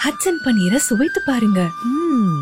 ஹட்சன் பன்னீரை சுவைத்து பாருங்க ம்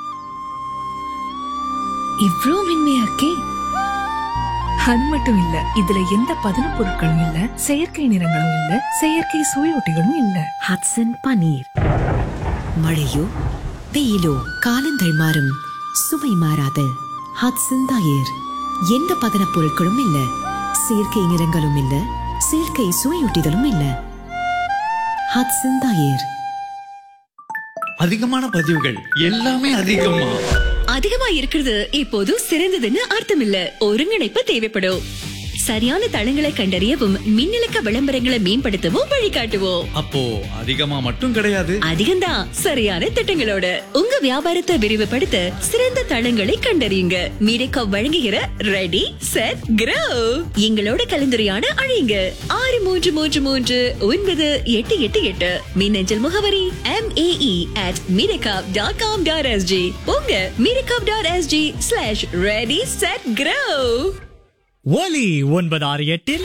இவ்ளோ மென்மையா இருக்கே அது மட்டும் இல்ல இதுல எந்த பதன பொருட்களும் இல்ல செயற்கை நிறங்களும் இல்ல செயற்கை சுவையொட்டிகளும் இல்ல ஹட்சன் பன்னீர் மழையோ வெயிலோ காலங்கள் மாறும் சுவை மாறாத ஹட்சன் தயிர் எந்த பதனப் பொருட்களும் இல்ல செயற்கை நிறங்களும் இல்ல செயற்கை சுவையூட்டிகளும் இல்ல ஹட்சன் தயிர் அதிகமான பதிவுகள் எல்லாமே அதிகமா அதிகமா இருக்கிறது இப்போது சிறந்ததுன்னு அர்த்தம் இல்ல ஒருங்கிணைப்பு தேவைப்படும் சரியான தளங்களை கண்டறியவும் மின்னலுக்க விளம்பரங்களை மேம்படுத்தவும் வழிகாட்டுவோம் அப்போ அதிகமா மட்டும் கிடையாது அதிகம்தான் சரியான திட்டங்களோட உங்க வியாபாரத்தை விரிவுபடுத்த சிறந்த தளங்களை கண்டறியுங்க மீடிகா வழங்குகிற ரெடி செட் கிரோ எங்களோட கலந்துரையாட அழையுங்க ஆறு மூன்று மூன்று மூன்று ஒன்பது எட்டு எட்டு எட்டு மின்னஞ்சல் முகவரி M AE at Mediacorp dot com dot SG உங்க Mediacorp dot SG slash ready set grow Oli ஒன்பது ஆறு எட்டில்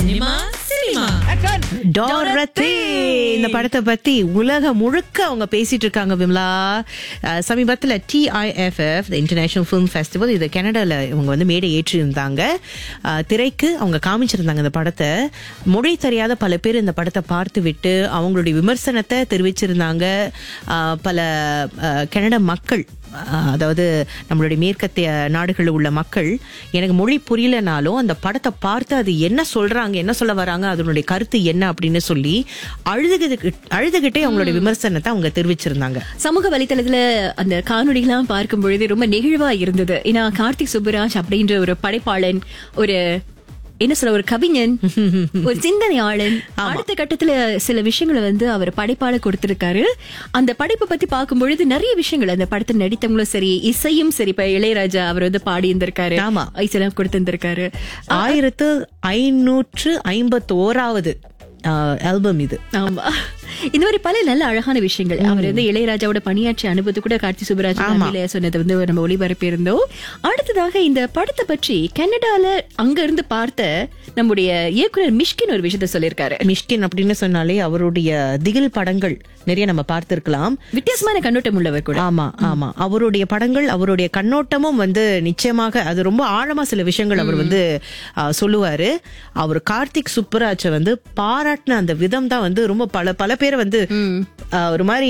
டாரத்தே இந்த படத்தை பத்தி உலகம் முழுக்க அவங்க பேசிட்டு இருக்காங்க விமலா அஹ், சமீபத்துல டிஐஎஃப்எஃப் இன்டர்நேஷனல் ஃபிலிம் ஃபெஸ்டிவல் இது கனடால இவங்க வந்து மேடை ஏற்றி இருந்தாங்க அஹ், திரைக்கு அவங்க காமிச்சிருந்தாங்க இந்த படத்தை மொழி தெரியாத பல பேர் இந்த படத்தை பார்த்து விட்டு அவங்களுடைய விமர்சனத்தை தெரிவிச்சிருந்தாங்க அஹ், பல அஹ், கனடா மக்கள் அஹ், அதாவது நம்மளுடைய மேற்கத்திய நாடுகளில் உள்ள மக்கள் எனக்கு மொழி புரியலனாலும் அந்த படத்தை பார்த்து அது என்ன சொல்றாங்க என்ன சொல்ல வராங்க அதனுடைய கருத்து என்ன அப்படின்னு சொல்லி அழுதுகிட்டு அழுதுகிட்டே அவங்களுடைய விமர்சனத்தை அவங்க தெரிவிச்சிருந்தாங்க சமூக வலைத்தளத்துல அந்த காணொளிகள்லாம் பார்க்கும் பொழுது ரொம்ப நெகிழ்வா இருந்தது ஏன்னா கார்த்திக் சுப்புராஜ் அப்படின்ற ஒரு படைப்பாளன் ஒரு என்ன சொல்ல ஒரு கவிஞன் ஒரு சிந்தனையாளன் அடுத்த கட்டத்துல சில விஷயங்களை வந்து அவர் படைப்பால கொடுத்திருக்காரு அந்த படைப்பை பத்தி பார்க்கும் பொழுது நிறைய விஷயங்கள் அந்த படத்தில் நடித்தவங்களும் சரி இசையும் சரி இப்ப இளையராஜா அவர் வந்து பாடி இருந்திருக்காரு ஆமா. இசையெல்லாம் கொடுத்திருந்திருக்காரு ஆயிரத்து ஐநூற்று ஐம்பத்தி ஓராவது ஆல்பம் இது ஆமா இந்த மாதிரி பல நல்ல அழகான விஷயங்கள் அவர் வந்து இளையராஜாவோட பணியாற்றிய அனுபவத்தை கூட கார்த்தி சுப்பராஜ் தமிழ்ல சொன்னதை வந்து நம்ம ஒளிபரப்பி இருந்தோம் அடுத்ததாக இந்த படத்தை பற்றி கனடால அங்க இருந்து பார்த்த நம்முடைய இயக்குனர் மிஷ்கின் ஒரு விஷயத்த சொல்லியிருக்காரு மிஷ்கின் அப்படின்னு சொன்னாலே அவருடைய திகில் படங்கள் நிறைய நம்ம பார்த்திருக்கலாம் வித்தியாசமான கண்ணோட்டம் உள்ளவர் கூட ஆமா ஆமா அவருடைய படங்கள் அவருடைய கண்ணோட்டமும் வந்து நிச்சயமாக அது ரொம்ப ஆழமா சில விஷயங்கள் அவர் வந்து ஆ, சொல்லுவாரு அவர் கார்த்திக் சுப்புராஜ வந்து பாராட்டின அந்த விதம் தான் வந்து ரொம்ப பல பல பேரை வந்து ஆ, ஒரு மாதிரி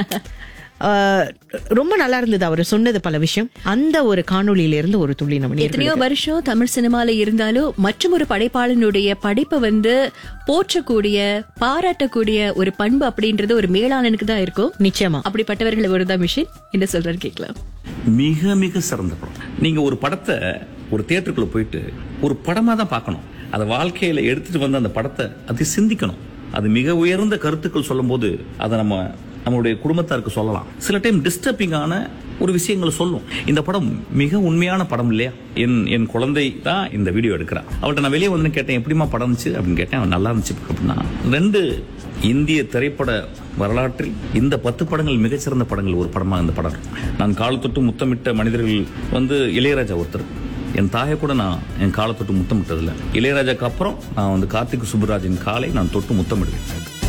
ஆ, ரொம்ப நல்லா இருந்தது அவர் சொன்னது பல விஷயம் அந்த ஒரு காணொளியில இருந்து ஒரு துள்ளி நம்ம எத்தனையோ நேர்களுக்கு- வருஷம் தமிழ் சினிமால இருந்தாலும் மற்றும் ஒரு படைப்பாளனுடைய படைப்பை வந்து போற்றக்கூடிய பாராட்டக்கூடிய ஒரு பண்பு அப்படின்றது ஒரு மேலாளனுக்கு தான் இருக்கும் நிச்சயமா அப்படிப்பட்டவர்கள் ஒரு தான் மிஷின் என்ன சொல்றாரு கேட்கலாம் மிக மிக சிறந்த படம் நீங்க ஒரு படத்தை ஒரு தியேட்டருக்குள்ள போயிட்டு ஒரு படமா தான் பார்க்கணும் அதை வாழ்க்கையில எடுத்துட்டு வந்து அந்த படத்தை அதை சிந்திக்கணும் அது மிக உயர்ந்த கருத்துக்கள் சொல்லும்போது அதை நம்ம நம்மளுடைய குடும்பத்தாருக்கு சொல்லலாம் சில டைம் டிஸ்டர்பிங்கான ஒரு விஷயங்களை சொல்லும் இந்த படம் மிக உண்மையான படம் இல்லையா என் என் குழந்தை தான் இந்த வீடியோ எடுக்கிறா அவள்கிட்ட நான் வெளியே வந்து கேட்டேன் எப்படிமா படம் இருந்துச்சு அப்படின்னு கேட்டேன் அவன் நல்லா இருந்துச்சு அப்படின்னா ரெண்டு இந்திய திரைப்பட வரலாற்றில் இந்த பத்து படங்கள் மிகச்சிறந்த படங்கள் ஒரு படமாக இந்த படம் இருக்கும். நான் கால் தொட்டு முத்தமிட்ட மனிதர்கள் வந்து இளையராஜா ஒருத்தர் என் தாயை கூட நான் என் காலை தொட்டு முத்தமிட்டதில்லை இளையராஜாக்கு அப்புறம் நான் வந்து கார்த்திக் சுப்புராஜின் காலை நான் தொட்டு முத்தமிடுவேன்